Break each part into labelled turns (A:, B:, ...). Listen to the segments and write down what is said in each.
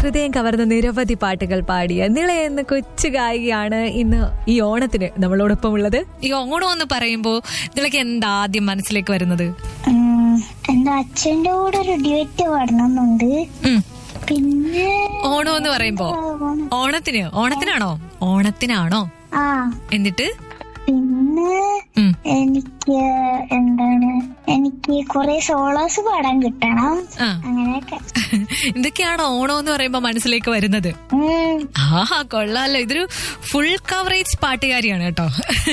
A: ഹൃദയം കവർന്ന നിരവധി പാട്ടുകൾ പാടിയ നിള എന്ന കൊച്ചു ഗായികയാണ് ഇന്ന് ഈ ഓണത്തിന് നമ്മളോടൊപ്പം ഉള്ളത് ഈ ഓണം എന്ന് പറയുമ്പോ നിളയ്ക്ക് എന്താ ആദ്യം മനസ്സിലേക്ക് വരുന്നത്
B: ഉം, എന്റെ അച്ഛന്റെ കൂടെ ഒരു ഡ്യൂറ്റ് പാടണമെന്നുണ്ട്
A: ഉം.
B: പിന്നെ
A: ഓണം എന്ന് പറയുമ്പോ ഓണത്തിന് ഓണത്തിനാണോ ഓണത്തിനാണോ
B: ആ
A: എന്നിട്ട്
B: പിന്നെ
A: ഉം.
B: എനിക്ക് എന്താണ് എനിക്ക് കുറെ സോളോസ് പാടാൻ കിട്ടണം
A: ആ
B: അങ്ങനെയൊക്കെ
A: ഇതൊക്കെയാണോ ഓണം എന്ന് പറയുമ്പോ മനസ്സിലേക്ക് വരുന്നത്
B: ഉം.
A: ആഹാ കൊള്ളാലോ ഇതൊരു ഫുൾ കവറേജ് പാട്ടുകാരിയാണ് കേട്ടോ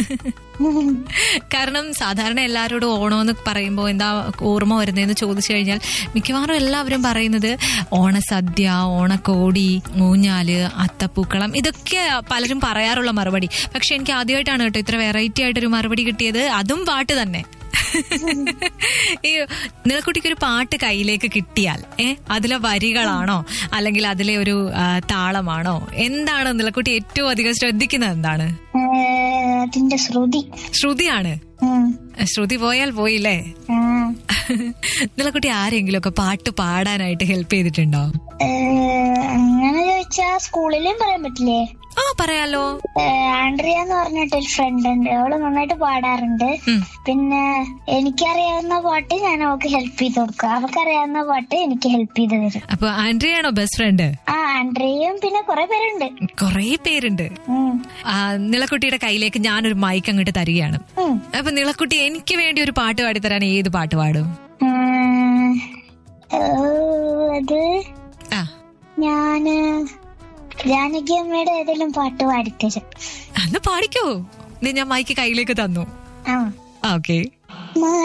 A: കാരണം സാധാരണ എല്ലാവരോടും ഓണം എന്ന് പറയുമ്പോൾ എന്താ ഓർമ്മ വരുന്നതെന്ന് ചോദിച്ചു കഴിഞ്ഞാൽ മിക്കവാറും എല്ലാവരും പറയുന്നത് ഓണസദ്യ ഓണക്കോടി ഊഞ്ഞാല് അത്തപ്പൂക്കളം ഇതൊക്കെ പലരും പറയാറുള്ള മറുപടി പക്ഷെ എനിക്ക് ആദ്യമായിട്ടാണ് കേട്ടോ ഇത്ര വെറൈറ്റി ആയിട്ടൊരു മറുപടി കിട്ടിയത് അതും പാട്ട് തന്നെ ഈ നിലക്കുട്ടിക്ക് ഒരു പാട്ട് കയ്യിലേക്ക് കിട്ടിയാൽ ഏ അതിലെ വരികളാണോ അല്ലെങ്കിൽ അതിലെ ഒരു ആ, താളമാണോ എന്താണ് നിലക്കുട്ടി ഏറ്റവും അധികം ശ്രദ്ധിക്കുന്നത് എന്താണ്
B: ഏ, അതിന്റെ ശ്രുതി
A: ശ്രുതിയാണ്
B: ഉം.
A: ശ്രുതി പോയാൽ പോയില്ലേ
B: ആ.
A: നിലക്കുട്ടി ആരെങ്കിലും ഒക്കെ പാട്ട് പാടാനായിട്ട് ഹെൽപ്പ് ചെയ്തിട്ടുണ്ടോ
B: ഏ, അങ്ങനെ ചോദിച്ചാ സ്കൂളിലും പറയാൻ പറ്റില്ലേ
A: ആ പറയാലോ
B: ഏ, ആൻഡ്രിയ എന്ന് പറഞ്ഞിട്ട് ഒരു ഫ്രണ്ട് ഉണ്ട് അവള് നന്നായിട്ട് പാടാറുണ്ട്
A: ഉം.
B: പിന്നെ എനിക്കറിയാവുന്ന പാട്ട് ഞാൻ അവൾക്ക് ഹെൽപ്പ് ചെയ്ത് കൊടുക്കും അവൾക്കറിയാവുന്ന പാട്ട് എനിക്ക് ഹെൽപ്പ് ചെയ്ത് തരും
A: അപ്പൊ ആൻഡ്രിയാണോ ബെസ്റ്റ് ഫ്രണ്ട്
B: ആ ആൻഡ്രിയയും പിന്നെ കുറെ പേരുണ്ട്
A: കൊറേ പേരുണ്ട്
B: ഉം.
A: ആ, നിലക്കുട്ടിയുടെ കയ്യിലേക്ക് ഞാനൊരു മൈക്ക് അങ്ങോട്ട് തരികയാണ്
B: ഉം.
A: അപ്പൊ നിലക്കുട്ടി എനിക്ക് വേണ്ടി ഒരു പാട്ട് പാടിത്തരാൻ ഏത് പാട്ട് പാടും
B: ഉം. ഓ, അത്
A: ആ
B: ഞാന് ജാനകി അമ്മയുടെ ഏതെങ്കിലും പാട്ട് പാടിത്തരും
A: അന്ന് പാടിക്കോ ദേ ഞാൻ മൈക്ക് കയ്യിലേക്ക് തന്നു
B: ആ
A: ഓക്കെ